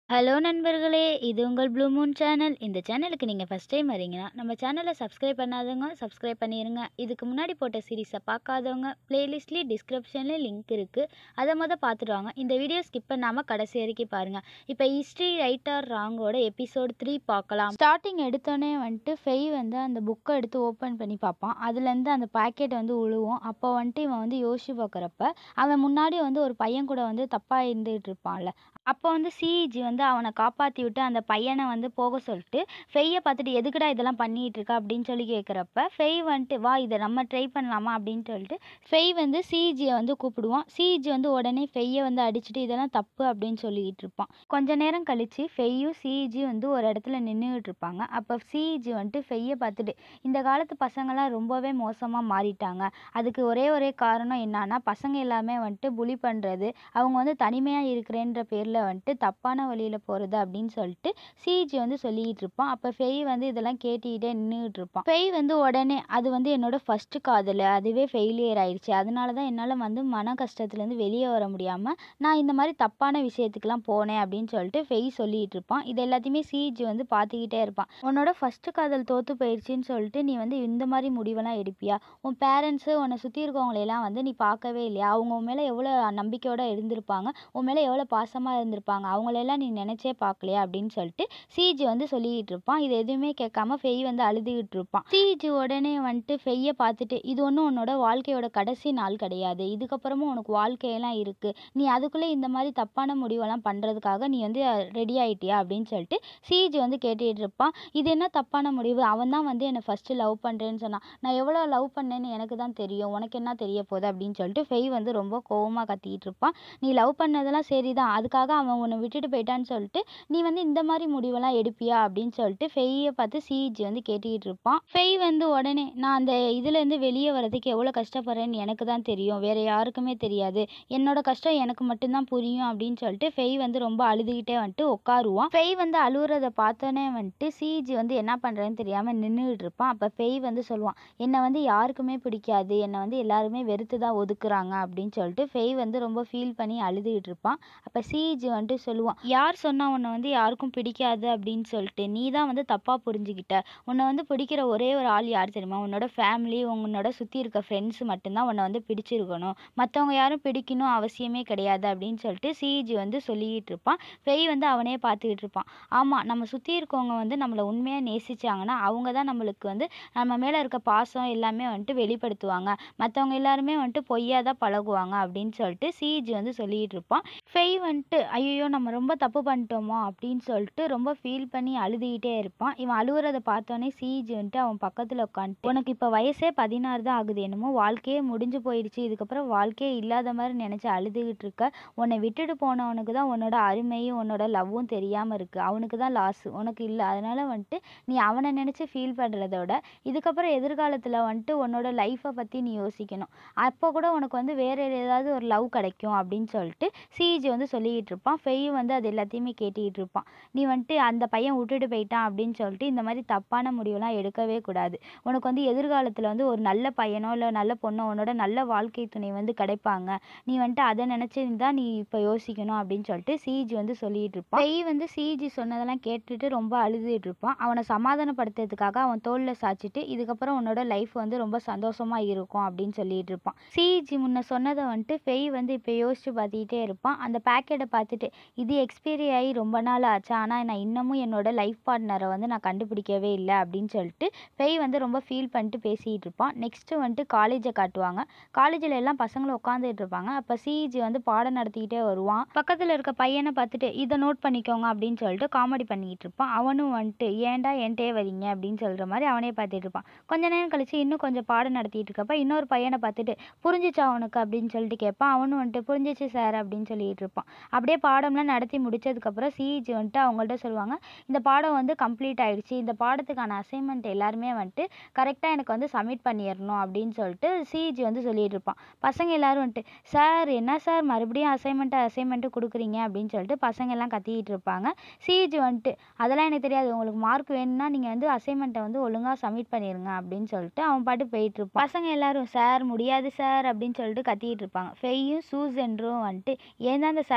Hello நண்பர்களே! இது உங்கள் ப்ளூ மூன் சேனல். இந்த சேனலுக்கு நீங்க ஃபர்ஸ்ட் டைம் வரீங்கன்னா, நம்ம சேனல சப்ஸ்கிரைப் பண்ணாதவங்க சப்ஸ்கிரைப் பண்ணிருங்க. இதுக்கு முன்னாடி போட்ட சீரிஸ பார்க்காதவங்க, பிளேலிஸ்ட்லயும் டிஸ்கிரிப்ஷன்லயும் லிங்க் இருக்கு. அத மொத பார்த்துட்டு வாங்க. இந்த வீடியோ ஸ்கிப் பண்ணாம கடைசி வரைக்கும் பாருங்க. இப்ப ஹிஸ்டரி ரைட் ஆர் ராங்கோட எபிசோட் 3 பார்க்கலாம். ஸ்டார்ட்டிங் எடுத்தோனே வந்துட்டு ஃபெய் வந்து அந்த புக்க எடுத்து ஓப்பன் பண்ணி பார்ப்பான். அதுலேருந்து அந்த பாக்கெட் வந்து உழுவும். அப்போ வந்துட்டு இவன் வந்து யோசிச்சு பார்க்குறப்ப, அவன் முன்னாடி வந்து ஒரு பையன் கூட வந்து தப்பா இருந்துட்டு இருப்பான்ல. அப்போ வந்து சிஇஜி வந்து அவன காப்பாத்தி விட்டு அந்த பையன வந்து போக சொல்லிட்டு, ஃபெய்ய பார்த்துட்டு எதுக்குடா இதெல்லாம் பண்ணிட்டு இருக்க? அப்படின்னு சொல்லி கேட்குறப்ப, ஃபெய் வந்துட்டு வா இத நம்ம ட்ரை பண்ணலாமா? அப்படின்னு சொல்லிட்டு ஃபெய் வந்து சிஇஜிய வந்து கூப்பிடுவான். சிஇஜி வந்து உடனே ஃபெய்ய வந்து அடிச்சுட்டு இதெல்லாம் தப்பு அப்படின்னு சொல்லிட்டு இருப்பான். கொஞ்ச நேரம் கழிச்சு ஃபெய்யும் சிஇஜியும் வந்து ஒரு இடத்துல நின்னுகிட்டு இருப்பாங்க. அப்ப சிஇஜி வந்துட்டு ஃபெய்ய பார்த்துட்டு, இந்த காலத்து பசங்கலாம் ரொம்பவே மோசமா மாறிட்டாங்க. அதுக்கு ஒரே ஒரே காரணம் என்னான்னா, பசங்க எல்லாமே வந்துட்டு புலி பண்றது, அவங்க வந்து தனிமையா இருக்கிறேன்ற பேர்ல வந்துட்டு தப்பான வழியில போறது அப்படின்னு சொல்லிட்டு சிஇஜி வந்து சொல்லிட்டு இருப்பான். அப்ப ஃபெய் வந்து இதெல்லாம் கேட்டுக்கிட்டே நின்னுகிட்டு இருப்பான். ஃபெய் வந்து உடனே அது வந்து என்னோட ஃபர்ஸ்ட் காதலு. அதுவே ஃபெயிலியர் ஆயிடுச்சு. அதனால தான் என்னால வந்து மன கஷ்டத்துலேருந்து வெளிய வர முடியாம, நான் இந்த மாரி தப்பான விஷயத்துக்குலாம் போனேன் அப்படின்னு சொல்லிட்டு ஃபெய் சொல்லிட்டு இருப்பான். இது எல்லாத்தையுமே சிஇஜி வந்து பார்த்துக்கிட்டே இருப்பான். உன்னோட ஃபர்ஸ்ட் காதல் தோத்து போயிடுச்சுன்னு சொல்லிட்டு நீ வந்து இந்த மாரி முடிவெல்லாம் எடுப்பியா? உன் பேரண்ட்ஸு உன்ன சுத்தி இருக்கவங்களையெல்லாம் வந்து நீ பார்க்கவே இல்லையா? அவங்க உன் மேல எவ்வளோ நம்பிக்கையோட இருந்திருப்பாங்க. உன் மேல எவ்வளோ பாசமா இருந்திருப்பாங்க. அவங்களெல்லாம் நீ நினைச்சே பார்க்கலையா? அப்படின்னு சொல்லிட்டு சிஇஜி வந்து சொல்லிட்டு இருப்பான். இது எதுவுமே கேட்காம ஃபெய் வந்து அழுதுகிட்டு இருப்பான். சிஇஜி உடனே வந்துட்டு ஃபெய்ய பார்த்துட்டு, இது ஒண்ணும் உன்னோட வாழ்க்கையோட கடைசி நாள் கிடையாது. இதுக்கப்புறமும் உனக்கு வாழ்க்கையெல்லாம் இருக்கு. நீ அதுக்குள்ள இந்த மாரி தப்பான முடிவெல்லாம் பண்றதுக்காக நீ வந்து ரெடி ஆயிட்டியா? அப்படின்னு சொல்லிட்டு சிஇஜி வந்து கேட்டுட்டு இருப்பான். இது என்ன தப்பான முடிவு? அவன் தான் வந்து என்ன ஃபர்ஸ்ட் லவ் பண்றேன்னு சொன்னான். நான் எவ்வளோ லவ் பண்ணேன்னு எனக்கு தான் தெரியும். உனக்கு என்ன தெரிய போகுது? அப்படின்னு சொல்லிட்டு ஃபெய் வந்து ரொம்ப கோவமா கத்திக்கிட்டு இருப்பான். நீ லவ் பண்ணதெல்லாம் சரிதான். அதுக்காக அவன் உன்ன விட்டுட்டு போயிட்டான்னு சொல்லிட்டு, நீ வந்து இந்த மாரி முடிவெல்லாம் எடுப்பியா? அப்படின்னு சொல்லிட்டு ஃபெய்ய பார்த்து சிஇஜி வந்து கேட்டுக்கிட்டு இருப்பான். ஃபெய் வந்து உடனே, நான் அந்த இதுலேருந்து வெளிய வரதுக்கு எவ்வளோ கஷ்டப்படுறேன்னு எனக்கு தான் தெரியும். வேற யாருக்குமே தெரியாது. என்னோட கஷ்டம் எனக்கு மட்டும் தான் புரியும் அப்படின்னு சொல்லிட்டு ஃபெய் வந்து ரொம்ப அழுதுகிட்டே வந்துட்டு உட்காருவான். ஃபெய் வந்து அழுவுறத பார்த்தோனே வந்துட்டு சிஇஜி வந்து என்ன பண்றதுன்னு தெரியாம நின்னுகிட்டு இருப்பான். அப்ப ஃபெய் வந்து சொல்லுவான், என்ன வந்து யாருக்குமே பிடிக்காது. என்ன வந்து எல்லாருமே வெறுத்து தான் ஒதுக்குறாங்க அப்படின்னு சொல்லிட்டு ஃபெய் வந்து ரொம்ப ஃபீல் பண்ணி அழுதுகிட்டு இருப்பான். அப்ப சிஇஜி வந்துட்டு சொல்லுவான், யார் சொன்னா உன்ன வந்து யாருக்கும் பிடிக்காது அப்படின்னு சொல்லிட்டு? நீ தான் வந்து தப்பா புரிஞ்சுக்கிட்ட. உன்ன வந்து பிடிக்கிற ஒரே ஒரு ஆள் யார் தெரியுமா? உன்னோட ஃபேமிலி, உன்னோட சுத்தி இருக்க ஃப்ரெண்ட்ஸ் மட்டும் தான் உன்ன வந்து பிடிச்சிருக்கணும். மத்தவங்க யாரும் பிடிக்கணும் அவசியமே கிடையாது அப்படின்னு சொல்லிட்டு சிஇஜி வந்து சொல்லிக்கிட்டு இருப்பான். ஃபெய் வந்து அவனையே பார்த்துக்கிட்டு இருப்பான். ஆமா, நம்ம சுத்தி இருக்கவங்க வந்து நம்மள உண்மையா நேசிச்சாங்கன்னா, அவங்க தான் நம்மளுக்கு வந்து நம்ம மேல இருக்க பாசம் எல்லாமே வந்துட்டு வெளிப்படுத்துவாங்க. மத்தவங்க எல்லாருமே வந்துட்டு பொய்யா தான் பழகுவாங்க அப்படின்னு சொல்லிட்டு சிஇஜி வந்து சொல்லிக்கிட்டு இருப்பான். ஃபெய் வந்துட்டு, ஐயையோ! நம்ம ரொம்ப தப்பு பண்ணிட்டோமோ? அப்படின்னு சொல்லிட்டு ரொம்ப ஃபீல் பண்ணி அழுதுகிட்டே இருப்பான். இவன் அழுவுறத பார்த்தோனே சிஇஜி வந்துட்டு அவன் பக்கத்துல உட்காந்துட்டு, உனக்கு இப்ப வயசே 16 தான் ஆகுது. என்னமோ வாழ்க்கையே முடிஞ்சு போயிடுச்சு. இதுக்கப்புறம் வாழ்க்கையே இல்லாத மாரி நினைச்சு அழுதுகிட்டு இருக்க. உன்ன விட்டுட்டு போனவனுக்கு தான் உன்னோட அருமையும், உன்னோட லவ்வும் தெரியாம இருக்கு. அவனுக்கு தான் லாஸு. உனக்கு இல்ல. அதனால வந்துட்டு நீ அவன நினைச்சு ஃபீல் பண்றத விட, இதுக்கப்புறம் எதிர்காலத்துல வந்துட்டு உன்னோட லைஃப பத்தி நீ யோசிக்கணும். அப்போ கூட உனக்கு வந்து வேற ஏதாவது ஒரு லவ் கிடைக்கும் அப்படின்னு சொல்லிட்டு சிஇஜி வந்து சொல்லிக்கிட்டு இருப்பான். ஃபெய்யும் வந்து அது எல்லாத்தையுமே கேட்டுக்கிட்டு இருப்பான். நீ வந்துட்டு அந்த பையன் விட்டுட்டு போயிட்டான் அப்படின்னு சொல்லிட்டு இந்த மாரி தப்பான முடிவெல்லாம் எடுக்கவே கூடாது. உனக்கு வந்து எதிர்காலத்துல வந்து ஒரு நல்ல பையனோ, இல்ல நல்ல பொண்ணோ, உன்னோட நல்ல வாழ்க்கை துணை வந்து கிடைப்பாங்க. நீ வந்துட்டு அத நினைச்சு தான் நீ இப்ப யோசிக்கணும் அப்படின்னு சொல்லிட்டு சிஇஜி வந்து சொல்லிட்டு இருப்பான். ஃபெய் வந்து சிஇஜி சொன்னதெல்லாம் கேட்டுட்டு ரொம்ப அழுதுகிட்டு இருப்பான். அவன சமாதானப்படுத்துறதுக்காக அவன் தோள்ல சாய்ச்சிட்டு, இதுக்கப்புறம் உன்னோட லைஃப் வந்து ரொம்ப சந்தோஷமா இருக்கும் அப்படின்னு சொல்லிட்டு இருப்பான். சிஇஜி முன்ன சொன்னத வந்துட்டு ஃபெய் வந்து இப்ப யோசிச்சு பார்த்துக்கிட்டே இருப்பான். அந்த பாக்கெட்ட பார்த்துட்டு, இது எக்ஸ்பைரி ஆகி ரொம்ப நாள் ஆச்சு. ஆனா நான் இன்னமும் என்னோட லைஃப் பார்ட்னர வந்து நான் கண்டுபிடிக்கவே இல்ல அப்படின்னு சொல்லிட்டு ஃபெய் வந்து ரொம்ப ஃபீல் பண்ணிட்டு பேசிக்கிட்டு இருப்பான். நெக்ஸ்ட் வந்துட்டு காலேஜ காட்டுவாங்க. காலேஜ்ல எல்லாம் பசங்களும் உட்காந்துட்டு இருப்பாங்க. அப்ப சிஇஜி வந்து பாடம் நடத்திக்கிட்டே வருவான். பக்கத்துல இருக்க பையன பார்த்துட்டு, இத நோட் பண்ணிக்கோங்க அப்படின்னு சொல்லிட்டு காமெடி பண்ணிக்கிட்டு இருப்பான். அவனும் வந்துட்டு, ஏன்டா என்ட்டயே வரீங்க? அப்படின்னு சொல்ற மாரி அவனே பார்த்துட்டு இருப்பான். கொஞ்ச நேரம் கழிச்சு இன்னும் கொஞ்சம் பாடம் நடத்திட்டு இருக்கப்ப, இன்னொரு பையன பார்த்துட்டு, புரிஞ்சுச்சா உனக்கு? அப்படின்னு சொல்லிட்டு கேட்பான். அவனும் வந்துட்டு, புரிஞ்சுச்சு சார் அப்படின்னு சொல்லிட்டு இருப்பான். அப்படியே பாடம்லாம் நடத்தி முடிச்சதுக்கப்புறம் சிஇஜி வந்துட்டு அவங்கள்ட்ட சொல்லுவாங்க, இந்த பாடம் வந்து கம்ப்ளீட் ஆயிடுச்சு. இந்த பாடத்துக்கான அசைன்மெண்ட் எல்லாருமே வந்துட்டு கரெக்ட்டா எனக்கு வந்து சப்மிட் பண்ணிறணும் அப்படின்னு சொல்லிட்டு சிஇஜி வந்து சொல்லிட்டு இருப்பான். பசங்க எல்லாரும் வந்துட்டு, சார் என்ன சார் மறுபடியும் அசைன்மெண்ட் அசைன்மெண்ட் குடுக்குறீங்க? அப்படின்னு சொல்லிட்டு பசங்க எல்லாம் கத்திக்கிட்டு இருப்பாங்க. சிஇஜி வந்துட்டு, அதெல்லாம் எனக்கு தெரியாது. உங்களுக்கு மார்க் வேணும்னா நீங்க வந்து அசைன்மெண்ட்ட வந்து ஒழுங்கா சப்மிட் பண்ணிருங்க அப்படின்னு சொல்லிட்டு அவன் பாட்டுக்கு போயிட்டு இருப்பான். பசங்க எல்லாரும், சார் முடியாது சார் அப்படின்னு சொல்லிட்டு கத்திக்கிட்டு இருப்பாங்க. ஃபெய்யும் சூசன்ரும் வந்துட்டு, ஏன் தான் இந்த சார் இவ்வளோ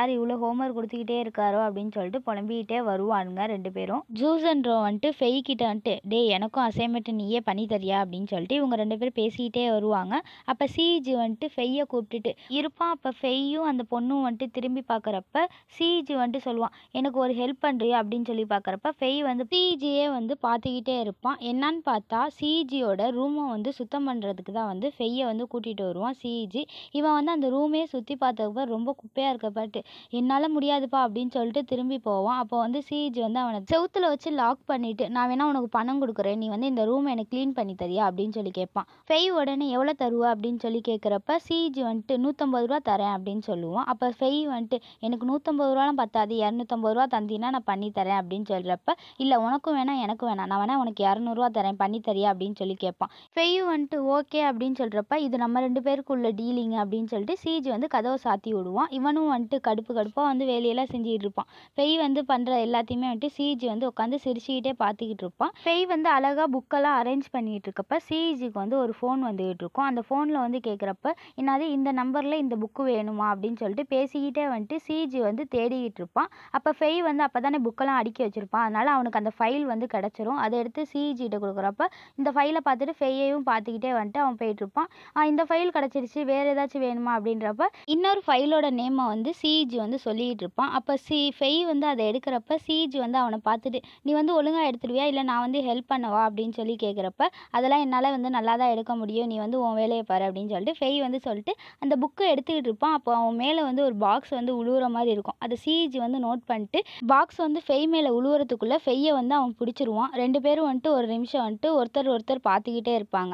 ஹோம்ஒர்க் கொடுத்துக்கிட்டே இருக்காரோ அப்படின்னு சொல்லிட்டு புலம்பிக்கிட்டே வருவானுங்க ரெண்டு பேரும் ஜூஸ் அண்ட் ரோ வந்துட்டு ஃபெய் கிட்ட வந்துட்டு டேய் எனக்கும் அசைன்மெண்ட் நீயே பண்ணி தரியா அப்படின்னு சொல்லிட்டு இவங்க ரெண்டு பேரும் பேசிக்கிட்டே வருவாங்க அப்போ சிஜி வந்துட்டு ஃபெய்யை கூப்பிட்டுட்டு இருப்பான் அப்போ ஃபெய்யும் அந்த பொண்ணும் வந்துட்டு திரும்பி பார்க்குறப்ப சிஜி வந்துட்டு சொல்லுவான் எனக்கு ஒரு ஹெல்ப் பண்ணுறியா அப்படின்னு சொல்லி பார்க்குறப்ப ஃபெய் வந்து சிஜியே வந்து பார்த்துக்கிட்டே இருப்பான் என்னன்னு பார்த்தா சிஜியோட ரூமை வந்து சுத்தம் பண்ணுறதுக்கு தான் வந்து ஃபெய்யை வந்து கூட்டிகிட்டு வருவான் சிஜி இவன் வந்து அந்த ரூமே சுற்றி பார்த்தப்ப ரொம்ப குப்பையாக இருக்கப்பட்டு என்னால் முடியாதுப்பா அப்படின்னு சொல்லிட்டு திரும்பி போவான் அப்போ வந்து சிஜி வந்து அவனை செவுத்துல வச்சு லாக் பண்ணிட்டு நான் வேணா உனக்கு பணம் கொடுக்குறேன் நீ வந்து இந்த ரூமை எனக்கு க்ளீன் பண்ணி தரியா அப்படின்னு சொல்லி கேட்பான் ஃபெய் உடனே எவ்வளோ தருவ அப்படின்னு சொல்லி கேட்குறப்ப சிஜி வந்துட்டு நூற்றம்பது ரூபா தரேன் அப்படின்னு சொல்லுவான் அப்போ ஃபெய் வந்துட்டு எனக்கு நூற்றம்பது ரூபாலாம் பத்தாது இரநூத்தம்பது ரூபா தந்தீங்கன்னா நான் பண்ணி தரேன் அப்படின்னு சொல்கிறப்ப இல்லை உனக்கும் வேணாம் எனக்கும் வேணாம் நான் வேணா உனக்கு இரநூறுவா தரேன் பண்ணி தரியா அப்படின்னு சொல்லி கேட்பான் ஃபெய்யும் வந்துட்டு ஓகே அப்படின்னு சொல்கிறப்ப இது நம்ம ரெண்டு பேருக்குள்ள டீலிங் அப்படின்னு சொல்லிட்டு சிஜி வந்து கதவை சாத்தி விடுவான் இவனும் வந்துட்டு கடுப்பு கடுப்பாக வந்து வேலையெல்லாம் செஞ்சுக்கிட்டு இருப்பான் ஃபெய் வந்து பண்ணுற எல்லாத்தையுமே வந்துட்டு சிஜி வந்து உட்காந்து சிரிச்சுக்கிட்டே பார்த்துக்கிட்டு இருப்பான் ஃபெய் வந்து அழகாக புக்கெல்லாம் அரேஞ்ச் பண்ணிக்கிட்டு இருக்கப்ப சிஜிக்கு வந்து ஒரு ஃபோன் வந்துகிட்டு இருக்கும் அந்த ஃபோனில் வந்து கேட்குறப்ப என்னது இந்த நம்பரில் இந்த புக்கு வேணுமா அப்படின்னு சொல்லிட்டு பேசிக்கிட்டே வந்துட்டு சிஜி வந்து தேடிக்கிட்டு இருப்பான் அப்போ ஃபெய் வந்து அப்போ தானே புக்கெல்லாம் அடுக்கி வச்சுருப்பான் அதனால் அவனுக்கு அந்த ஃபைல் வந்து கிடச்சிரும் அதை எடுத்து சிஜிகிட்ட கொடுக்குறப்ப இந்த ஃபைலை பார்த்துட்டு ஃபெய்யையும் பார்த்துக்கிட்டே வந்துட்டு அவன் போயிட்டு இருப்பான் "ஆ, இந்த ஃபைல் கிடச்சிருச்சு வேறு ஏதாச்சும் வேணுமா அப்படின்றப்ப இன்னொரு ஃபைலோட நேமை வந்து சிஜி வந்து சொல்லிக்கிட்டு இருப்பான் அப்போ சி ஃபெய் வந்து அதை எடுக்கிறப்ப சிஜி வந்து அவனை பார்த்துட்டு நீ வந்து ஒழுங்காக எடுத்துடுவியா இல்லை நான் வந்து ஹெல்ப் பண்ணவா அப்படின்னு சொல்லி கேட்குறப்ப அதெல்லாம் என்னால் வந்து நல்லா தான் எடுக்க முடியும் நீ வந்து உன் வேலையை பாரு அப்படின்னு சொல்லிட்டு ஃபெய் வந்து சொல்லிட்டு அந்த புக்கை எடுத்துக்கிட்டு இருப்பான் அப்போ அவன் மேலே வந்து ஒரு பாக்ஸ் வந்து உழுவுற மாதிரி இருக்கும் அதை சிஜி வந்து நோட் பண்ணிட்டு பாக்ஸ் வந்து ஃபெய் மேலே உழுவுறதுக்குள்ளே ஃபெய்யை வந்து அவன் பிடிச்சிருவான் ரெண்டு பேரும் வந்துட்டு ஒரு நிமிஷம் வந்துட்டு ஒருத்தர் ஒருத்தர் பார்த்துக்கிட்டே இருப்பாங்க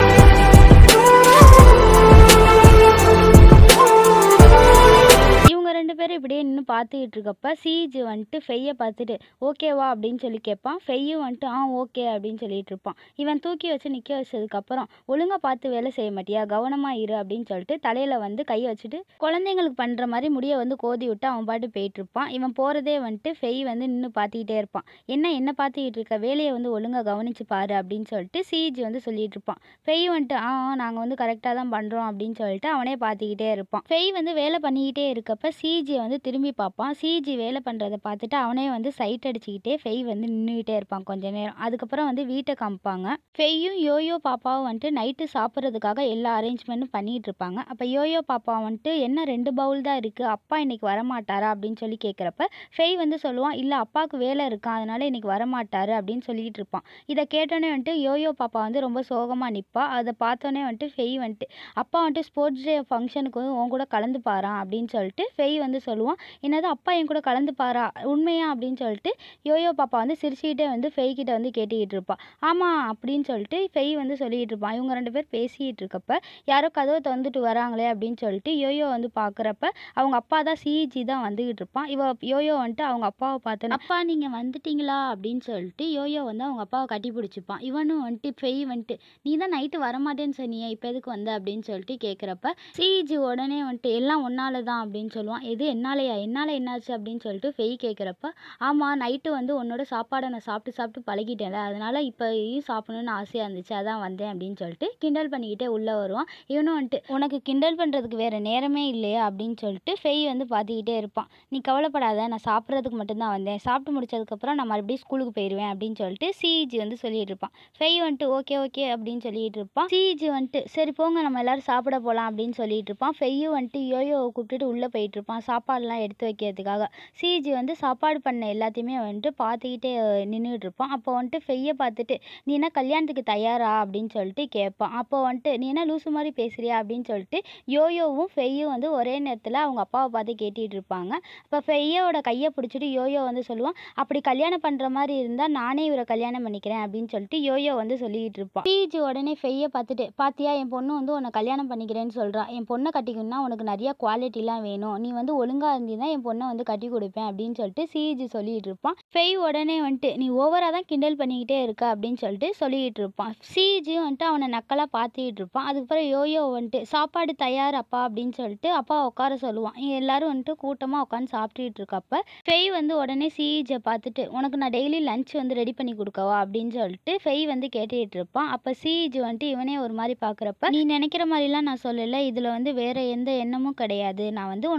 இவங்க ரெண்டு பேரும் இப்படியே நின்று பார்த்துக்கிட்டு இருக்கப்ப சிஜி வந்துட்டு ஃபெய்யை பார்த்துட்டு ஓகேவா அப்படின்னு சொல்லி கேட்பான் ஃபெய்யும் வந்துட்டு ஆ ஓகே அப்படின்னு சொல்லிட்டு இருப்பான் இவன் தூக்கி வச்சு நிற்க வச்சதுக்கப்புறம் ஒழுங்காக பார்த்து வேலை செய்ய மாட்டியா கவனமாக இரு அப்படின்னு சொல்லிட்டு தலையில் வந்து கையை வச்சுட்டு குழந்தைங்களுக்கு பண்ணுற மாதிரி முடியை வந்து கோதி விட்டு அவன் பாட்டு போயிட்டு இருப்பான் இவன் போகிறதே வந்துட்டு ஃபெய் வந்து நின்று பார்த்துக்கிட்டே இருப்பான் என்ன என்ன பார்த்துக்கிட்டு இருக்க வேலையை வந்து ஒழுங்காக கவனிச்சு பாரு அப்படின்னு சொல்லிட்டு சிஜி வந்து சொல்லிட்டு இருப்பான் ஃபெய் வந்துட்டு ஆ நாங்கள் வந்து கரெக்டாக தான் பண்ணுறோம் அப்படின்னு சொல்லிட்டு அவனே பார்த்துக்கிட்டே இருப்பான் ஃபெய் வந்து வேலை பண்ணிக்கிட்டே இருக்கப்ப சிஜியை வந்து திரும்பி பார்ப்பான் சிஜி வேலை பண்ணுறதை பார்த்துட்டு அவனே வந்து சைட் அடிச்சுக்கிட்டே ஃபெய் வந்து நின்றுக்கிட்டே இருப்பான் கொஞ்ச நேரம் அதுக்கப்புறம் வந்து வீட்டை காமிப்பாங்க ஃபெய்யும் யோயோ பாப்பாவும் வந்துட்டு நைட்டு சாப்பிட்றதுக்காக எல்லா அரேஞ்ச்மெண்ட்டும் பண்ணிகிட்டு இருப்பாங்க அப்போ யோயோ பாப்பா வந்துட்டு என்ன ரெண்டு பவுல் தான் இருக்குது அப்பா இன்னைக்கு வரமாட்டாரா அப்படின்னு சொல்லி கேட்குறப்ப ஃபெய் வந்து சொல்லுவான் இல்லை அப்பாவுக்கு வேலை இருக்கான் அதனால இன்னைக்கு வரமாட்டாரு அப்படின்னு சொல்லிட்டு இருப்பான் இதை கேட்டோன்னே வந்துட்டு யோயோ பாப்பா வந்து ரொம்ப சோகமாக நிற்பா அதை பார்த்தோன்னே வந்துட்டு ஃபெய் வந்துட்டு அப்பா வந்துட்டு ஸ்போர்ட்ஸ் டே ஃபங்க்ஷனுக்கு வந்து உன் கூட கலந்து பாரான் அப்படின்னு சொல்லிட்டு ஃபெய் வந்து சொல்லுவான் என்னது அப்பா என் கூட கலந்து பாரா உண்மையா அப்படின்னு சொல்லிட்டு யோயோ பாப்பா வந்து சிரிச்சுக்கிட்டே வந்து ஃபெய் கிட்ட வந்து கேட்டுக்கிட்டு இருப்பா ஆமாம் அப்படின்னு சொல்லிட்டு ஃபெய் வந்து சொல்லிக்கிட்டு இருப்பான் இவங்க ரெண்டு பேர் பேசிக்கிட்டு இருக்கப்ப யாரோ கதவை திறந்துட்டு வராங்களே அப்படின்னு சொல்லிட்டு யோயோ வந்து பார்க்குறப்ப அவங்க அப்பா தான் சிஜி தான் வந்துகிட்டு இருப்பான் இவ யோயோ வந்துட்டு அவங்க அப்பாவை பார்த்தோன்னே அப்பா நீங்கள் வந்துட்டீங்களா அப்படின்னு சொல்லிட்டு யோயோ வந்து அவங்க அப்பாவை கட்டி பிடிச்சிப்பான் இவனும் வந்துட்டு ஃபெய் வந்துட்டு நீ தான் நைட்டு வரமாட்டேன்னு சொன்னியே இப்போ எதுக்கு வந்த அப்படின்னு சொல்லிட்டு கேட்குறப்ப சிஜி உடனே வந்துட்டு எல்லாம் ஒன்னால தான் அப்படின்னு சொல்லுவான் எது என்னாலயா என்னால் என்னாச்சு அப்படின்னு சொல்லிட்டு ஃபெய் கேட்குறப்ப ஆமாம் நைட்டு வந்து உன்னோட சாப்பாடை நான் சாப்பிட்டு சாப்பிட்டு பழகிட்டேன்ல அதனால இப்போயும் சாப்பிடணும்னு ஆசையாக இருந்துச்சு அதான் வந்தேன் அப்படின்னு சொல்லிட்டு கிண்டல் பண்ணிக்கிட்டே உள்ளே வருவான் இவனும் வந்துட்டு உனக்கு கிண்டல் பண்ணுறதுக்கு வேறு நேரமே இல்லையா அப்படின்னு சொல்லிட்டு ஃபெய் வந்து பார்த்துக்கிட்டே இருப்பான் நீ கவலைப்படாத நான் சாப்பிட்றதுக்கு மட்டும்தான் வந்தேன் சாப்பிட்டு முடிச்சதுக்கப்புறம் நான் மறுபடியும் ஸ்கூலுக்கு போயிடுவேன் அப்படின்னு சொல்லிட்டு சிஜி வந்து சொல்லிட்டு இருப்பான் ஃபெய் வந்துட்டு ஓகே ஓகே அப்படின்னு சொல்லிட்டு இருப்பான் சிஜி வந்துட்டு சரி போங்க நம்ம எல்லாரும் சாப்பிட போகலாம் அப்படின்னு சொல்லிட்டு இருப்பான் ஃபெய்யும் வந்துட்டு யோயோவை கூப்பிட்டுட்டு உள்ளே போயிட்டு இருப்பான் சாப்பாடுலாம் எடுத்து வைக்கிறதுக்காக சிஜி வந்து சாப்பாடு பண்ண எல்லாத்தையுமே வந்துட்டு பார்த்துக்கிட்டே நின்றுட்டு இருப்பான் அப்போ வந்துட்டு ஃபெய்யை பார்த்துட்டு நீ என்ன கல்யாணத்துக்கு தயாரா அப்படின்னு சொல்லிட்டு கேட்பான் அப்போ வந்துட்டு நீ என்ன லூசு மாதிரி பேசுறியா அப்படின்னு சொல்லிட்டு யோயோவும் ஃபெய்யும் வந்து ஒரே நேரத்தில் அவங்க அப்பாவை பார்த்து கேட்டுட்டு இருப்பாங்க அப்போ ஃபெய்யோட கையை பிடிச்சிட்டு யோயோ வந்து சொல்லுவான் அப்படி கல்யாணம் பண்ணுற மாதிரி இருந்தால் நானே இவரை கல்யாணம் பண்ணிக்கிறேன் அப்படின்னு சொல்லிட்டு யோயோ வந்து சொல்லிட்டு இருப்பான் சிஜி உடனே ஃபெய்யை பார்த்துட்டு பாத்தியா என் பொண்ணு வந்து உன்னை கல்யாணம் பண்ணிக்கிறேன்னு சொல்கிறா என் பொண்ணை கட்டிக்கணும்னா உனக்கு நிறைய குவாலிட்டிலாம் வேணும் நீ வந்து ஒழுங்காக இருந்தீங்கன்னா என் பொண்ணை வந்து கட்டி கொடுப்பேன் அப்படின்னு சொல்லிட்டு சிஜி சொல்லிட்டு இருப்பான் ஃபெய் உடனே வந்துட்டு நீ ஓவராக தான் கிண்டல் பண்ணிக்கிட்டே இருக்க அப்படின்னு சொல்லிட்டு சொல்லிட்டு இருப்பான் சிஜியும் வந்துட்டு அவனை நக்கலாக பார்த்துக்கிட்டு இருப்பான் அதுக்கப்புறம் யோயோ வந்துட்டு சாப்பாடு தயார் அப்பா அப்படின்னு சொல்லிட்டு அப்பா உட்கார சொல்லுவான் இங்க எல்லாரும் வந்துட்டு கூட்டமாக உட்காந்து சாப்பிட்டுட்டு இருக்கப்ப ஃபெய் வந்து உடனே சிஜியை பார்த்துட்டு உனக்கு நான் டெய்லி லஞ்ச் வந்து ரெடி பண்ணி கொடுக்கவா அப்படின்னு சொல்லிட்டு ஃபெய் வந்து கேட்டுக்கிட்டு இருப்பான் அப்போ சிஜி வந்துட்டு இவனே ஒரு மாதிரி பார்க்குறப்ப நீ நினைக்கிற மாதிரிலாம் நான் சொல்லலை இதில் வந்து வேற எந்த எண்ணமும் கிடையாது நான் வந்து உனக்கு சாப்பாடு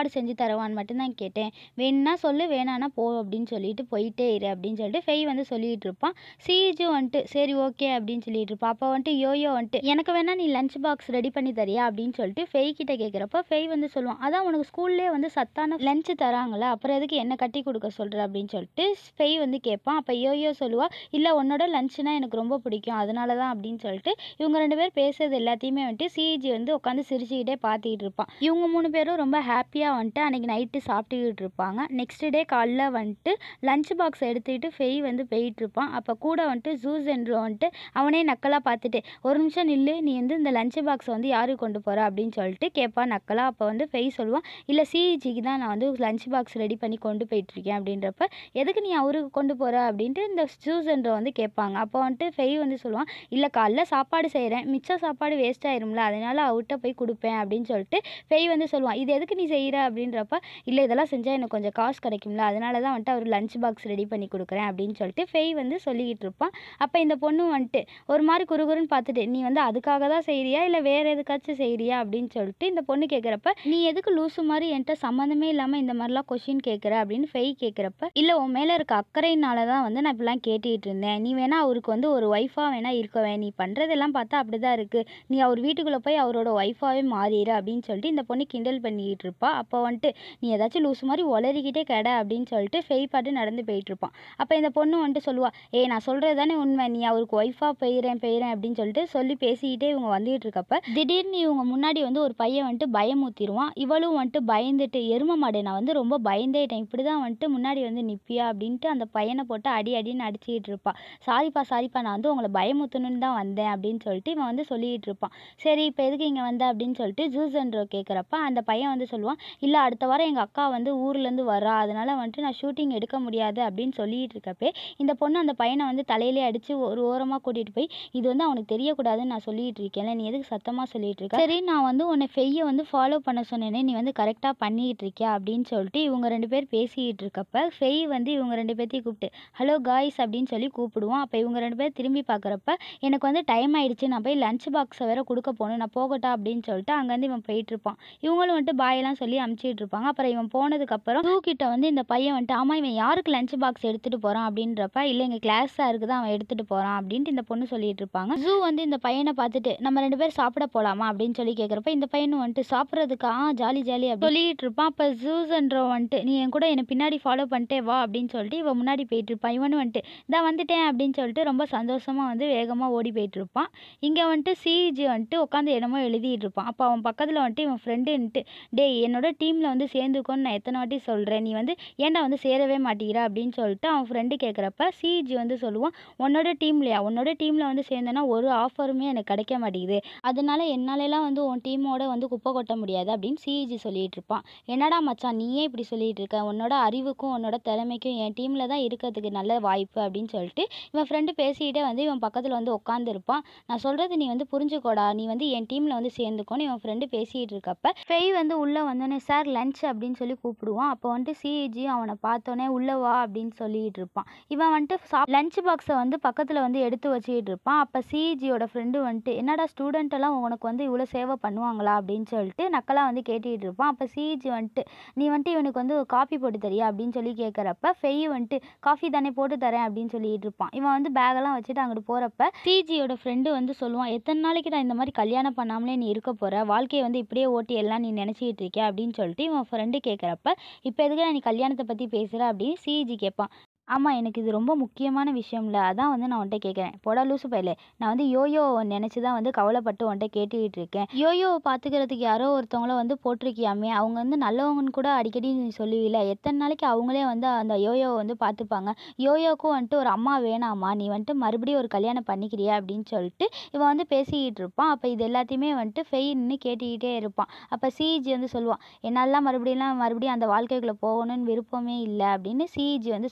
சாப்பாடு செஞ்சு தரவான்னு மட்டும்தான் கேட்டேன் வேணும்னா சொல்லு வேணான்னா போ அப்படின்னு சொல்லிட்டு போயிட்டே இரு அப்படின்னு சொல்லிட்டு ஃபெய் வந்து சொல்லிட்டு இருப்பான் சிஜி வந்துட்டு சரி ஓகே அப்படின்னு சொல்லிட்டு இருப்பான் அப்போ வந்துட்டு யோயோ வந்துட்டு எனக்கு வேணா நீ லஞ்ச் பாக்ஸ் ரெடி பண்ணி தரியா அப்படின்னு சொல்லிட்டு ஃபெய் கிட்ட கேட்குறப்ப ஃபெய் வந்து சொல்லுவான் அதான் உனக்கு ஸ்கூல்லே வந்து சத்தான லஞ்சு தராங்களா அப்புறம் எதுக்கு என்ன கட்டி கொடுக்க சொல்கிற அப்படின்னு சொல்லிட்டு ஃபெய் வந்து கேட்பான் அப்போ யோயோ சொல்லுவா இல்லை உன்னோட லஞ்சுனா எனக்கு ரொம்ப பிடிக்கும் அதனால தான் அப்படின்னு சொல்லிட்டு இவங்க ரெண்டு பேர் பேசுறது எல்லாத்தையுமே வந்துட்டு சிஜி வந்து உட்காந்து சிரிச்சுக்கிட்டே பார்த்துக்கிட்டு இருப்பான் இவங்க மூணு பேரும் ரொம்ப ஹாப்பியாக வந்துட்டு அன்றைக்கி நைட்டு சாப்பிட்டுக்கிட்டு இருப்பாங்க நெக்ஸ்ட் டே காலைல வந்துட்டு லஞ்ச் பாக்ஸ் எடுத்துக்கிட்டு ஃபெய் வந்து போயிட்டு இருப்பான் அப்போ கூட வந்துட்டு ஜூஸ் என்று வந்துட்டு அவனே நக்கலாக பார்த்துட்டு ஒரு நிமிஷம் நில்லு நீ வந்து இந்த லஞ்ச் பாக்ஸை வந்து யாருக்கு கொண்டு போகிற அப்படின்னு சொல்லிட்டு கேட்பான் நக்கலாக அப்போ வந்து ஃபெய் சொல்லுவான் இல்லை சிஜிக்கு தான் நான் வந்து லஞ்ச் பாக்ஸ் ரெடி பண்ணி கொண்டு போயிட்டுருக்கேன் அப்படின்றப்ப எதுக்கு நீ அவருக்கு கொண்டு போகிற அப்படின்ட்டு இந்த ஜூஸ் என்று வந்து கேட்பாங்க அப்போ வந்துட்டு ஃபெய் வந்து சொல்லுவான் இல்லை காலைல சாப்பாடு செய்கிறேன் மிச்ச சாப்பாடு வேஸ்ட் ஆயிரும்ல அதனால அவர்கிட்ட போய் கொடுப்பேன் அப்படின்னு சொல்லிட்டு ஃபெய் வந்து சொல்லுவான் இது எதுக்கு நீ செய்கிற அப்படின்றப்ப இல்லை இதெல்லாம் செஞ்சால் எனக்கு கொஞ்சம் காசு கிடைக்கும்ல அதனால தான் வந்துட்டு அவர் லஞ்ச் பாக்ஸ் ரெடி பண்ணி கொடுக்குறேன் அப்படின்னு சொல்லிட்டு ஃபெய் வந்து சொல்லிக்கிட்டு இருப்பான் அப்போ இந்த பொண்ணு வந்துட்டு ஒரு மாதிரி குறுகுறுன்னு பார்த்துட்டு நீ வந்து அதுக்காக தான் செய்கிறியா இல்லை வேறு எதுக்காச்சும் செய்கிறியா அப்படின்னு சொல்லிட்டு இந்த பொண்ணு கேட்குறப்ப நீ எதுக்கு லூசு மாதிரி என்கிட்ட சம்மந்தமே இல்லாமல் இந்த மாதிரிலாம் கொஷின் கேட்குற அப்படின்னு ஃபெய் கேட்குறப்ப இல்லை உன் மேலே இருக்க அக்கறையினால தான் வந்து நான் இப்படிலாம் கேட்டுக்கிட்டு இருந்தேன் நீ வேணா அவருக்கு வந்து ஒரு ஒய்ஃபாக வேணா இருக்கவே நீ பண்ணுறதெல்லாம் பார்த்தா அப்படி தான் இருக்குது நீ அவர் வீட்டுக்குள்ளே போய் அவரோட ஒய்ஃபாகவே மாறிடு அப்படின்னு சொல்லிட்டு இந்த பொண்ணு கிண்டல் பண்ணிக்கிட்டு இருப்பா அப்போ வந்துட்டு நீ ஏதாச்சும் லூசு மாதிரி உளறிக்கிட்டே கிட அப்படின்னு சொல்லிட்டு ஃபெய் பாட்டு நடந்து போயிட்டு இருப்பான் அப்போ இந்த பொண்ணு வந்துட்டு சொல்லுவா ஏய் நான் சொல்கிறது தானே உண்மை நீ அவருக்கு ஒய்ஃபாக போயிறேன் போயிறேன் அப்படின்னு சொல்லிட்டு சொல்லி பேசிக்கிட்டே இவங்க வந்துகிட்டு இருக்கப்ப திடீர்னு இவங்க முன்னாடி வந்து ஒரு பையன் வந்துட்டு பயமுத்திடுவான் இவளும் வந்துட்டு பயந்துட்டு எரும மாடு நான் வந்து ரொம்ப பயந்தேட்டேன் இப்படி தான் வந்துட்டு முன்னாடி வந்து நிற்பியா அப்படின்ட்டு அந்த பையனை போட்டு அடி அடின்னு அடிச்சுக்கிட்டு இருப்பா சாரிப்பா சாரிப்பா நான் வந்து உங்களை பயமுத்தணுன்னு தான் வந்தேன் அப்படின்னு சொல்லிட்டு இவன் வந்து சொல்லிக்கிட்டு இருப்பான் சரி இப்போ எதுக்கு இங்கே வந்த அப்படின்னு சொல்லிட்டு ஜூஸ்ன்ற கேட்குறப்ப அந்த பையன் வந்து சொல்லுவான் இல்லை அடுத்த வாரம் எங்கள் அக்கா வந்து ஊர்லேருந்து வரா அதனால வந்துட்டு நான் ஷூட்டிங் எடுக்க முடியாது அப்படின்னு சொல்லிட்டு இருக்கப்பே இந்த பொண்ணு அந்த பையனை வந்து தலையிலே அடித்து ஒரு ஓரமாக கூட்டிகிட்டு போய் இது வந்து அவனுக்கு தெரியக்கூடாதுன்னு நான் சொல்லிட்டு இருக்கேன்ல நீ எதுக்கு சத்தமாக சொல்லிட்டு இருக்க சரி நான் வந்து உன்னை ஃபெய்யை வந்து ஃபாலோ பண்ண சொன்னேனே நீ வந்து கரெக்டாக பண்ணிக்கிட்டு இருக்கியா அப்படின்னு சொல்லிட்டு இவங்க ரெண்டு பேர் பேசிக்கிட்டு இருக்கப்ப ஃபெய் வந்து இவங்க ரெண்டு பேர்த்தையும் கூப்பிட்டு ஹலோ காய்ஸ் அப்படின்னு சொல்லி கூப்பிடுவோம் அப்போ இவங்க ரெண்டு பேர் திரும்பி பார்க்குறப்ப எனக்கு வந்து டைம் ஆயிடுச்சு நான் போய் லஞ்ச் பாக்ஸை வேற கொடுக்க போகணும் நான் போகட்டா அப்படின்னு சொல்லிட்டு அங்கேருந்து இவன் போயிட்டு இருப்பான் இவங்களும் வந்துட்டு பாயெல்லாம் சொல்லி அமுச்சிட்டு இருப்பாங்க அப்புறம் இவன் போனதுக்கப்புறம் தூக்கிட்ட வந்து இந்த பையன் வந்துட்டு ஆமாம் இவன் யாருக்கு லஞ்ச் பாக்ஸ் எடுத்துகிட்டு போகிறான் அப்படின்றப்ப இல்லை எங்கள் கிளாஸ் சாருக்கு தான் அவன் எடுத்துகிட்டு போகிறான் அப்படின்ட்டு இந்த பொண்ணு சொல்லிட்டு இருப்பாங்க ஜூ வந்து இந்த பையனை பார்த்துட்டு நம்ம ரெண்டு பேர் சாப்பிட போகலாமா அப்படின்னு சொல்லி கேட்குறப்ப இந்த பையனும் வந்துட்டு சாப்பிட்றதுக்கு ஆ ஜாலி ஜாலி அப்படி சொல்லிட்டு இருப்பான் அப்போ ஜூஸ்ன்ற வந்துட்டு நீ என் கூட என்னை பின்னாடி ஃபாலோ பண்ணிட்டே வா அப்படின்னு சொல்லிட்டு இவன் முன்னாடி போயிட்டு இருப்பான் இவனு வந்துட்டு இதான் வந்துட்டேன் அப்படின்னு சொல்லிட்டு ரொம்ப சந்தோஷமாக வந்து வேகமாக ஓடி போயிட்டு இருப்பான் இங்கே வந்துட்டு சிஜி வந்துட்டு உட்காந்து என்னமோ எழுதிட்டு இருப்பான் அப்போ அவன் பக்கத்தில் வந்துட்டு இவன் ஃப்ரெண்டுன்ட்டு டேய் என்னோட டீமில் வந்து சேர்ந்துக்கோன்னு நான் எத்தனை வாட்டி சொல்கிறேன் நீ வந்து ஏன்டா வந்து சேரவே மாட்டேங்கிற அப்படின்னு சொல்லிட்டு அவன் ஃப்ரெண்டு கேட்குறப்ப சிஜி வந்து சொல்லுவான் உன்னோட டீம்லையா உன்னோட டீமில் வந்து சேர்ந்தேன்னா ஒரு ஆஃபருமே எனக்கு கிடைக்க மாட்டேங்குது அதனால என்னாலலாம் வந்து உன் டீமோட வந்து குப்பை கொட்ட முடியாது அப்படின்னு சிஜி சொல்லிட்டு இருப்பான் என்னடா மச்சான் நீயே இப்படி சொல்லிட்டு இருக்க உன்னோட அறிவுக்கும் உன்னோட திறமைக்கும் என் டீமில் தான் இருக்கிறதுக்கு நல்ல வாய்ப்பு அப்படின்னு சொல்லிட்டு இவன் ஃப்ரெண்டு பேசிக்கிட்டே வந்து இவன் பக்கத்தில் வந்து உட்காந்துருப்பான் நான் சொல்கிறது நீ வந்து புரிஞ்சுக்கோடா நீ வந்து என் டீமில் வந்து சேர்ந்துக்கோன்னு இவன் ஃப்ரெண்டு பேசிகிட்டு இருக்கப்ப ஃபெய் வந்து உள்ளே வந்தோடனே சார் லஞ்ச் அப்படின்னு சொல்லி கூப்பிடுவான் அப்போ வந்துட்டு சிஜி அவனை பார்த்தோன்னே உள்ளே வா அப்படின்னு சொல்லிட்டு இருப்பான் இவன் வந்துட்டு சாப் லஞ்ச் பாக்ஸை வந்து பக்கத்தில் வந்து எடுத்து வச்சுக்கிட்டு இருப்பான் அப்போ சிஜியோட ஃப்ரெண்டு வந்துட்டு என்னடா ஸ்டூடெண்ட் எல்லாம் உனக்கு வந்து இவ்வளோ சேவை பண்ணுவாங்களா அப்படின்னு சொல்லிட்டு நக்கலாக வந்து கேட்டுக்கிட்டு இருப்பான் அப்போ சிஜி வந்துட்டு நீ வந்துட்டு இவனுக்கு வந்து காஃபி போட்டு தரியா அப்படின்னு சொல்லி கேட்குறப்ப ஃபெய் வந்துட்டு காஃபி தானே போட்டு தரேன் அப்படின்னு சொல்லிட்டு இருப்பான் இவன் வந்து பேகெல்லாம் வச்சுட்டு அங்கிட்டு போகிறப்ப சிஜியோட ஃப்ரெண்டு வந்து சொல்லுவான் எத்தனை நாளைக்கு நான் இந்த மாதிரி கல்யாணம் பண்ணாமலே நீ இருக்க போகிற வாழ்க்கையை வந்து இப்படியே ஓட்டி எல்லாம் நீ நினச்சிக்கிட்டு இருக்கியா அப்படின்னு சொல்லிட்டு இவன் ஃப்ரெண்டு கேட்குறப்ப இப்போ எதுக்கு நீ கல்யாணத்தை பற்றி பேசுகிற அப்படின்னு சிஜி கேட்பான் ஆமாம் எனக்கு இது ரொம்ப முக்கியமான விஷயம்ல அதான் வந்து நான் உன்கிட்ட கேட்குறேன் போடா லூசு பையலே நான் வந்து யோயோ நினச்சி தான் வந்து கவலைப்பட்டு உன்கிட்ட கேட்டுக்கிட்டு இருக்கேன் யோயோவை பார்த்துக்கிறதுக்கு யாரோ ஒருத்தவங்கள வந்து போட்டிருக்கியாமே அவங்க வந்து நல்லவங்கன்னு கூட அடிக்கடி நீ சொல்லுவீல எத்தனை நாளைக்கு அவங்களே வந்து அந்த யோயோவை வந்து பார்த்துப்பாங்க யோயோவுக்கும் வந்துட்டு ஒரு அம்மா வேணாமா நீ வந்துட்டு மறுபடியும் ஒரு கல்யாணம் பண்ணிக்கிறியா அப்படின்னு சொல்லிட்டு இவன் வந்து பேசிக்கிட்டு இருப்பான் அப்போ இது எல்லாத்தையுமே வந்துட்டு ஃபெய் நின்று கேட்டுக்கிட்டே இருப்பான் அப்போ சிஜி வந்து சொல்லுவான் என்னாலலாம் மறுபடியும்லாம் மறுபடியும் அந்த வாழ்க்கைக்குள்ளே போகணும்னு விருப்பமே இல்லை அப்படின்னு சிஜி வந்து சொல்லிட்டு இருப்பான்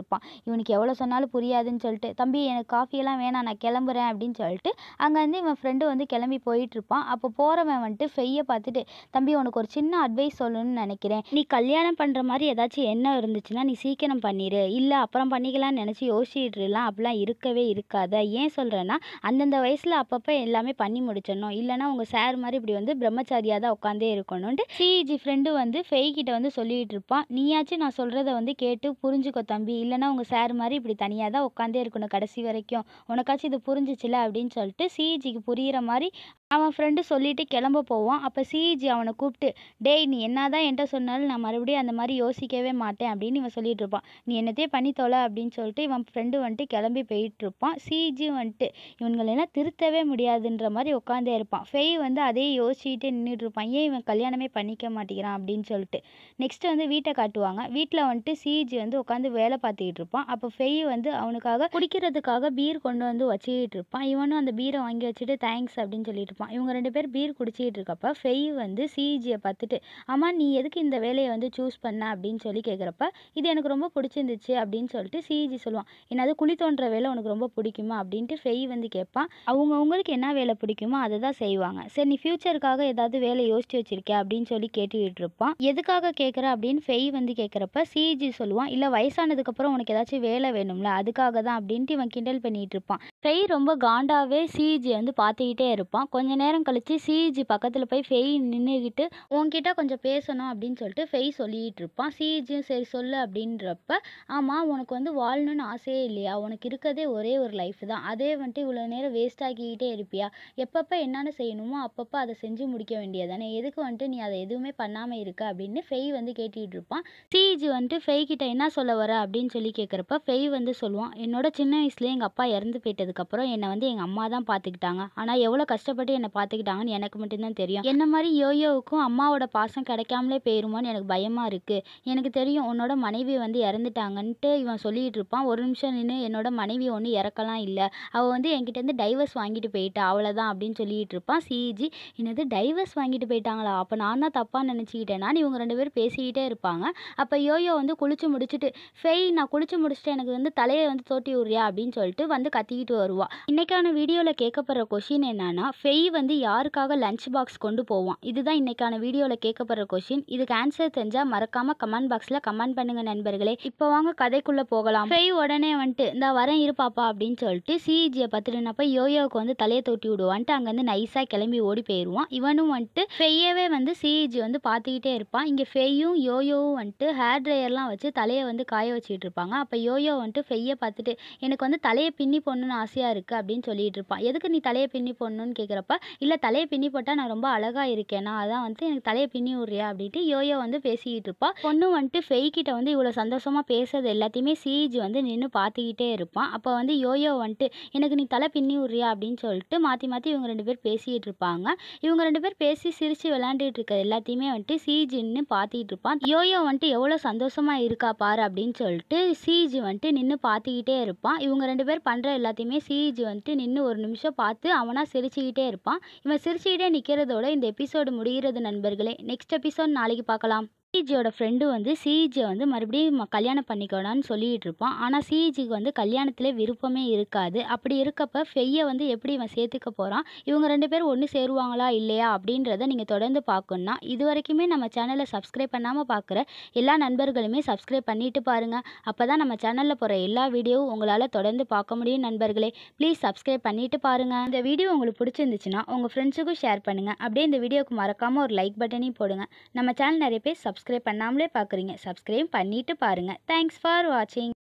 இருப்பான் இவனுக்கு எவ்வளோ சொன்னாலும் புரியாதுன்னு சொல்லிட்டு தம்பி எனக்கு காஃபியெல்லாம் வேணாம் நான் கிளம்புறேன் அப்படின்னு சொல்லிட்டு அங்கேருந்து இவன் ஃப்ரெண்டு வந்து கிளம்பி போயிட்டு இருப்பான் அப்போ போகிறவன் வந்துட்டு ஃபெய்யை பார்த்துட்டு தம்பி உனக்கு ஒரு சின்ன அட்வைஸ் சொல்லணும்னு நினைக்கிறேன் நீ கல்யாணம் பண்ணுற மாதிரி ஏதாச்சும் எண்ணம் இருந்துச்சுன்னா நீ சீக்கிரம் பண்ணிடு இல்லை அப்புறம் பண்ணிக்கலாம்னு நினச்சி யோசிச்சுட்டு இருக்கலாம் அப்படிலாம் இருக்கவே இருக்காத ஏன் சொல்கிறேன்னா அந்தந்த வயசில் அப்பப்போ எல்லாமே பண்ணி முடிச்சிடணும் இல்லைன்னா உங்கள் சார் மாதிரி இப்படி வந்து பிரம்மச்சாரியாக தான் உட்காந்தே இருக்கணும்ன்ட்டு சிஇஜி ஃப்ரெண்டு வந்து ஃபெய் கிட்ட வந்து சொல்லிட்டு இருப்பான் நீயாச்சும் நான் சொல்கிறத வந்து கேட்டு புரிஞ்சுக்கோ தம்பி இல்லைன்னா உங்கள் சார் மாதிரி இப்படி தனியாக தான் உட்காந்தே இருக்கணும் கடைசி வரைக்கும் உனக்காச்சும் இது புரிஞ்சிச்சுல அப்படின்னு சொல்லிட்டு சிஇஜிக்கு புரியிற மாதிரி அவன் ஃப்ரெண்டு சொல்லிட்டு கிளம்ப போவான் அப்போ சிஇஜி அவனை கூப்பிட்டு டேய் நீ என்னதான் என்கிட்ட சொன்னாலும் நான் மறுபடியும் அந்த மாதிரி யோசிக்கவே மாட்டேன் அப்படின்னு இவன் சொல்லிட்டு இருப்பான் நீ என்னத்தையே பண்ணி தொலை அப்படின்னு சொல்லிட்டு இவன் ஃப்ரெண்டு வந்துட்டு கிளம்பி போயிட்டு இருப்பான் சிஇஜி வந்துட்டு இவங்களெல்லாம் திருத்தவே முடியாதுன்ற மாதிரி உட்காந்தே இருப்பான் ஃபெய் வந்து அதே யோசிச்சுட்டு நின்றுட்டு இருப்பான் ஏன் இவன் கல்யாணமே பண்ணிக்க மாட்டேங்கிறான் அப்படின்னு சொல்லிட்டு நெக்ஸ்ட் வந்து வீட்டை காட்டுவாங்க வீட்டில் வந்துட்டு சிஇஜி வந்து உட்காந்து வேலை பார்த்துக்கிட்டு இருப்பான் அப்போ ஃபெய் வந்து அவனுக்காக குடிக்கிறதுக்காக பீர் கொண்டு வந்து வச்சுக்கிட்டு இருப்பான் இவனும் அந்த பீரை வாங்கி வச்சுட்டு தேங்க்ஸ் அப்படின்னு சொல்லிட்டு இருப்பான் இவங்க ரெண்டு பேர் பீர் குடிச்சிக்கிட்டு இருக்கப்ப ஃபெய் வந்து சிஇஜியை பார்த்துட்டு ஆமா நீ எதுக்கு இந்த வேலையை வந்து சூஸ் பண்ண அப்படின்னு சொல்லி கேட்குறப்ப இது எனக்கு ரொம்ப பிடிச்சிருந்துச்சு அப்படின்னு சொல்லிட்டு சிஇஜி சொல்லுவான் என்னது குழி தோன்ற வேலை உனக்கு ரொம்ப பிடிக்குமா அப்படின்ட்டு ஃபெய் வந்து கேட்பான் அவங்க அவங்களுக்கு என்ன வேலை பிடிக்குமோ அதை தான் செய்வாங்க சரி நீ ஃப்யூச்சருக்காக ஏதாவது வேலை யோசிச்சு வச்சிருக்கியா அப்படின்னு சொல்லி கேட்டுக்கிட்டு இருப்பான் எதுக்காக கேட்குற அப்படின்னு ஃபெய் வந்து கேட்குறப்ப சிஇஜி சொல்லுவான் இல்லை வயசானதுக்கப்புறம் உனக்கு ஏதாச்சும் வேலை வேணும்ல அதுக்காக தான் அப்படின்ட்டு இவன் கிண்டல் பண்ணிட்டு இருப்பான் ஃபெய் ரொம்ப காண்டாவே சிஇஜி வந்து பார்த்துக்கிட்டே இருப்பான் கொஞ்ச நேரம் கழிச்சு சிஇஜி பக்கத்தில் போய் ஃபெய் நின்றுக்கிட்டு உன்கிட்ட கொஞ்சம் பேசணும் அப்படின்னு சொல்லிட்டு ஃபெய் சொல்லிட்டு இருப்பான் சிஇஜியும் சரி சொல்லு அப்படின்றப்ப ஆமாம் உனக்கு வந்து வாழணும்னு ஆசையே இல்லையா உனக்கு இருக்கதே ஒரே ஒரு லைஃப் தான் அதே வந்துட்டு இவ்வளோ நேரம் வேஸ்ட் ஆக்கிக்கிட்டே இருப்பியா எப்பப்போ என்னென்ன செய்யணுமோ அப்பப்போ அதை செஞ்சு முடிக்க வேண்டியதானே எதுக்கு வந்துட்டு நீ அதை எதுவுமே பண்ணாமல் இருக்க அப்படின்னு ஃபெய் வந்து கேட்டுக்கிட்டு இருப்பான் சிஇஜி வந்துட்டு ஃபெய் கிட்ட என்ன சொல்ல வர அப்படின்னு சொல்லி கேட்குறப்ப ஃபெய் வந்து சொல்லுவான் என்னோட சின்ன வயசுலேயே எங்கள் அப்பா இறந்து போயிட்டதுக்கப்புறம் என்னை வந்து எங்கள் அம்மா தான் பார்த்துக்கிட்டாங்க ஆனால் எவ்வளோ கஷ்டப்பட்டு என்னை பார்த்துக்கிட்டாங்கன்னு எனக்கு மட்டும்தான் தெரியும் என்ன மாதிரி யோயோவுக்கும் அம்மாவோட பாசம் கிடைக்காமலே போயிருமோன்னு எனக்கு பயமாக இருக்குது எனக்கு தெரியும் உன்னோட மனைவி வந்து இறந்துட்டாங்கன்ட்டு இவன் சொல்லிட்டு இருப்பான் ஒரு நிமிஷம் நின்று என்னோட மனைவி ஒன்றும் இறக்கலாம் இல்லை அவள் வந்து என்கிட்டேருந்து டைவர்ஸ் வாங்கிட்டு போயிட்டா அவ்வளோதான் அப்படின்னு சொல்லிட்டு இருப்பான் சிஇஜி என்னது டைவர்ஸ் வாங்கிட்டு போயிட்டாங்களா அப்போ நான் தான் தப்பாக நினச்சிக்கிட்டேன்னா இவங்க ரெண்டு பேரும் பேசிக்கிட்டே இருப்பாங்க அப்போ யோயோ வந்து குளிச்சு முடிச்சுட்டு ஃபெய் நான் குளிச்சு முடிச்சுட்டு எனக்கு வந்து தலையை வந்து தோட்டி விட்றியா அப்படின்னு சொல்லிட்டு வந்து கத்திக்கிட்டு வருவா இன்னைக்கான வீடியோவில் கேட்கப்படுற கொஷின் என்னன்னா ஃபெய் வந்து யாருக்காக லஞ்ச் பாக்ஸ் கொண்டு போவான் இதுதான் இன்னைக்கான வீடியோவில் கேட்கப்படுற கொஷின் இதுக்கு ஆன்சர் தெரிஞ்சால் மறக்காம கமெண்ட் பாக்ஸில் கமெண்ட் பண்ணுங்க நண்பர்களே இப்போ வாங்க கதைக்குள்ளே போகலாம் ஃபெய் உடனே வந்துட்டு இந்த வரேன் இரு பாப்பா அப்படின்னு சொல்லிட்டு சிஇஜியை பார்த்துட்டுனப்ப யோயோவுக்கு வந்து தலையை தொட்டி விடுவான்ட்டு அங்கேருந்து நைஸாக கிளம்பி ஓடி போயிடுவான் இவனும் வந்துட்டு ஃபெய்யவே வந்து சிஇஜி வந்து பார்த்துக்கிட்டே இருப்பான் இங்கே ஃபெய்யும் யோயோவும் வந்துட்டு ஹேர் ட்ரையர்லாம் வச்சு தலையை வந்து காய வச்சுட்டு இருப்பாங்க அப்போ யோயோ வந்துட்டு ஃபெய்யை பார்த்துட்டு எனக்கு வந்து தலையை பின்னி போடணும்னு ஆசையாக இருக்குது அப்படின்னு சொல்லிட்டு இருப்பான் எதுக்கு நீ தலையை பின்னி போடணும்னு கேட்குறப்ப இல்லை தலையை பின்னி போட்டால் நான் ரொம்ப அழகாக இருக்கேனா அதான் வந்து எனக்கு தலையை பின்னி விட்றியா அப்படின்ட்டு யோயோ வந்து பேசிக்கிட்டு இருப்பா பொண்ணு வந்துட்டு ஃபெய் கிட்ட வந்து இவ்வளோ சந்தோஷமாக பேசுறது எல்லாத்தையுமே சிஇஜி வந்து நின்று பார்த்துக்கிட்டே இருப்பான் அப்போ வந்து யோயோ வந்துட்டு எனக்கு நீ தலை பின்னி விட்றியா அப்படின்னு சொல்லிட்டு மாற்றி மாற்றி இவங்க ரெண்டு பேர் பேசிக்கிட்டு இருப்பாங்க இவங்க ரெண்டு பேர் பேசி சிரித்து விளாண்டுட்டு இருக்க எல்லாத்தையுமே வந்துட்டு சிஇஜி நின்று பார்த்துக்கிட்டு இருப்பான் யோயோ வந்துட்டு எவ்வளோ சந்தோஷமா இருக்கா பாரு அப்படின்னு சொல்லிட்டு சிஇஜி வந்துட்டு நின்று பார்த்துக்கிட்டே இருப்பான் இவங்க ரெண்டு பேர் பண்ணுற எல்லாத்தையுமே சிஇஜி வந்துட்டு நின்று ஒரு நிமிஷம் பார்த்து அவனாக சிரிச்சுக்கிட்டே இருப்பான் இவன் சிரிச்சுக்கிட்டே நிற்கிறதோட இந்த எபிசோடு முடிகிறது நண்பர்களே நெக்ஸ்ட் எபிசோட் நாளைக்கு பார்க்கலாம் சிஇஜியோட ஃப்ரெண்டு வந்து சிஇஜியை வந்து மறுபடியும் ம- கல்யாணம் பண்ணிக்கோடான்னு சொல்லிட்டு இருப்பான் ஆனால் சிஇஜிக்கு வந்து கல்யாணத்திலே விருப்பமே இருக்காது அப்படி இருக்கப்ப ஃபெய்யை வந்து எப்படி இவன் சேர்த்துக்க போகிறான் இவங்க ரெண்டு பேரும் ஒன்று சேருவாங்களா இல்லையா அப்படின்றத நீங்கள் தொடர்ந்து பார்க்கணுன்னா இது வரைக்குமே நம்ம சேனலை சப்ஸ்கிரைப் பண்ணாமல் பார்க்குற எல்லா நண்பர்களுமே சப்ஸ்கிரைப் பண்ணிட்டு பாருங்க அப்போ தான் நம்ம சேனலில் போகிற எல்லா வீடியோவும் உங்களால் தொடர்ந்து பார்க்க முடியும் நண்பர்களே ப்ளீஸ் சப்ஸ்கிரைப் பண்ணிட்டு பாருங்க இந்த வீடியோ உங்களுக்கு பிடிச்சிருந்துச்சுன்னா உங்கள் ஃப்ரெண்ட்ஸுக்கும் ஷேர் பண்ணுங்க அப்படியே இந்த வீடியோக்கு மறக்காம ஒரு லைக் பட்டனையும் போடுங்க நம்ம சேனல் நிறைய பேர் சப்ஸ்கிரைப் பண்ணாமலே பார்க்குறீங்க சப்ஸ்கிரைப் பண்ணிட்டு பாருங்க தேங்க்ஸ் ஃபார் வாட்சிங்